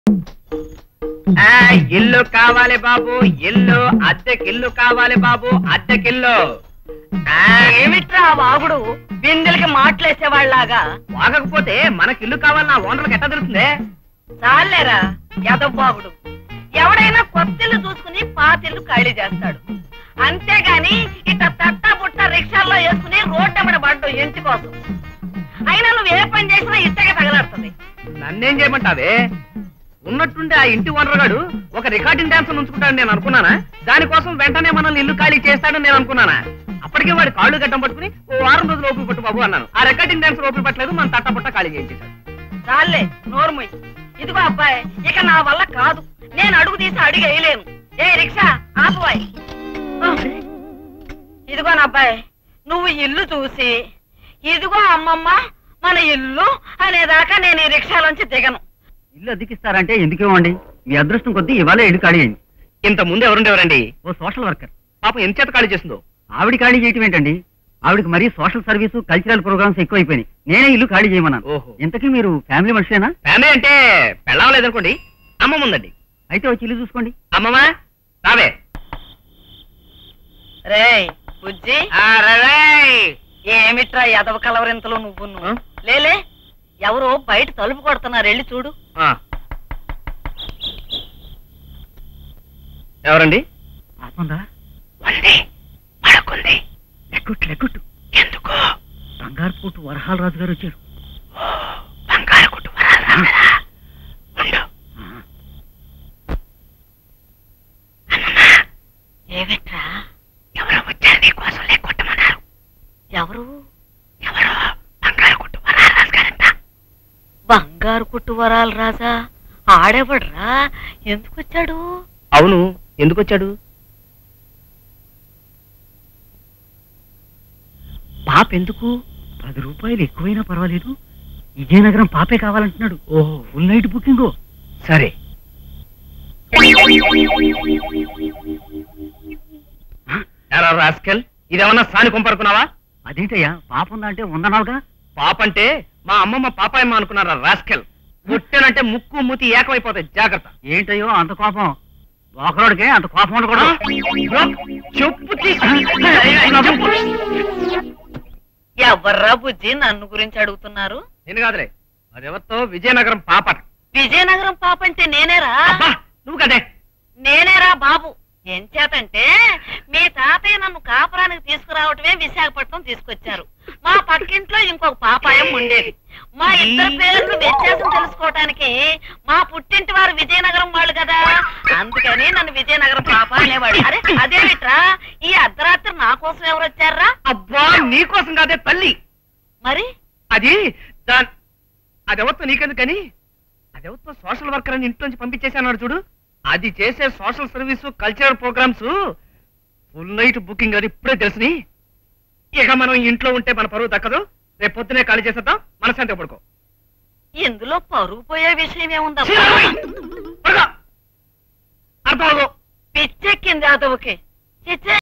ఆ, ఇల్లు కావాలి బాబు ఇల్లు అద్దెకిల్లు కావాలి బాబు అద్దెకిల్లు ఆ, ఏమిట్రా వాగుడు బిందెలకి మాటలేసేవాళ్ళలాగా వాగకపోతే మనకి ఇల్లు కావాలి నా ఓనర్లకు ఎట్లా తెలుస్తుంది చాలేరా యదబాబుడు ఎవడైనా కొత్తిల్లు చూసుకుని పాతిల్లు ఖాళీ చేస్తాడు అంతేగాని ఇట్ట తట్ట బుట్ట రిక్షాల్లో వేసుకుని రోడ్డెమ్మడ పడ్డం ఇంటి కోసం అయినా నువ్వు ఏ పని చేసినా ఇట్టగా తగలాడుతుంది నన్నేం చేయమంటావే ఉన్నట్టుండి ఆ ఇంటి ఓనర్ గాడు ఒక రికార్డింగ్ డాన్స్ ఉంచుకుంటాడని నేను అనుకున్నానా దానికోసం వెంటనే మనల్ని ఇల్లు ఖాళీ చేస్తాడని నేను అనుకున్నానా అప్పటికే వాడి కాళ్ళు గడ్డం పట్టుకుని ఓ వారం రోజులు ఓపిక పట్టు బాబు అన్నాను ఆ రికార్డింగ్ డాన్స్ ఓపిక పట్టలేదు మన తట్టపట్ట ఖాళీ చేయించేశాడు చాలే నోరుమొయ్ ఇదిగో అబ్బాయి ఇక నా వల్ల కాదు నేను అడుగు తీసి అడిగి వేయలేను ఏ రిక్షా ఆపువాయి ఇదిగో నా అబ్బాయి నువ్వు ఇల్లు చూసి ఇదిగో అమ్మమ్మ మన ఇల్లు అనేదాకా నేను ఈ రిక్షాలోంచి దిగను ఇల్లు అద్దెకిస్తారంటే ఎందుకు ఇవ్వండి మీ అదృష్టం కొద్దీ ఇవాళ ఇల్లు ఖాళీ అయింది ఇంత ముందు ఎవరుండేవారండి ఓ సోషల్ వర్కర్ పాపం ఎంత చేత ఖాళీ చేసిందో ఆవిడ ఖాళీ చేయటం ఏంటండి ఆవిడకి మరీ సోషల్ సర్వీసు కల్చరల్ ప్రోగ్రామ్స్ ఎక్కువైపోయినాయి నేనే ఇల్లు ఖాళీ చేయమన్నాను ఓహో. ఇంతకీ మీరు ఫ్యామిలీ మనిషేనా ఫ్యామిలీ అంటే పెళ్ళం లేదనుకోండి అమ్మమ్మ ఉందండి అయితే వచ్చి ఇల్లు చూసుకోండి అమ్మమ్మా రావే రేయ్ బుజ్జి ఆ, రేయ్. ఏమిట్రా ఎదవ కలవరింతలో నువ్వు ఆ? లేలే ఎవరో బయట తలుపు కొడుతున్నారు వెళ్ళి చూడు ఆ. ఎవరండి పాపందా ఉంది పడుకుంది లెక్కొట్టు లెక్కొట్టు ఎందుకు బంగారు పోటు వరహాల రాజు గారు వచ్చారు బంగారు కుట్టు వరాలు రాలేదా? ఉండు. ఏమిట్రా ఎవరో వచ్చారు నీ కోసం లేకొట్టమన్నారు ఎవరు ఎవరో బంగారు కుట్టు వరాలు రాసుగారంట బంగారు కుట్టు వరాలు రాజా ఆడేవడ్రా ఎందుకు వచ్చాడు అవును ఎందుకు వచ్చాడు పాప ఎందుకు పది రూపాయలు ఎక్కువైనా పర్వాలేదు విజయనగరం పాపే కావాలంటున్నాడు ఓహో ఫుల్ నైట్ బుకింగ్ సరే ఎరా రాస్కెల్ ఇదేమన్నా సాని కొంపరుకున్నావా అదేంటయ్యా పాప ఉందా అంటే ఉందన్నావుగా పాపంటే మా అమ్మమ్మ పాపాయమ్మ అనుకున్నారా రాస్కెల్ ముట్టెనంటే ముక్కు మూతి ఏకమైపోతాయి జాగ్రత్త ఏంటయ్యో అంత కోపం ఒకరోడికే అంత కోపం ఉండకూడదు చెప్పు తీసి- చెప్పు. ఎవర్రా బుజ్జి నన్ను గురించి అడుగుతున్నారు నేను కాదులే అదెవరితో విజయనగరం పాపట విజయనగరం పాప అంటే నేనేరా అబ్బా నువ్వు కదే నేనేరా బాబు ఏం చేతంటే మీ తాతయ్య నన్ను కాపురానికి తీసుకురావటమే విశాఖపట్నం తీసుకొచ్చారు మా పక్కింట్లో ఇంకొక పాపాయం ఉండేది మా ఇద్దరు పేర్లు వ్యత్యాసం తెలుసుకోవటానికి మా పుట్టింటి వారు విజయనగరం వాళ్ళు కదా అందుకని నన్ను విజయనగరం పాప అనేవాడు అరే అదేమిట్రా ఈ అర్ధరాత్రి నా కోసం ఎవరు వచ్చారా అబ్బా నీకోసం కాదే తల్లి మరి అది దాన్ అదెవరితో నీకెందుకని అదెవరితో సోషల్ వర్కర్ అని ఇంటి నుంచి పంపించేసాను చూడు అది చేసే social service cultural programmes full night booking అది ఇప్పుడే తెలుసుని ఇక మనం ఇంట్లో ఉంటే మన పరువు దక్కదు రేపు పొద్దునే ఖాళీ చేసేద్దాం మనశాంతి పడుకో ఇందులో పరుగు పోయే విషయం ఏముందా అర్థం పిచ్చెక్కింది అదవుకి చిచ్చే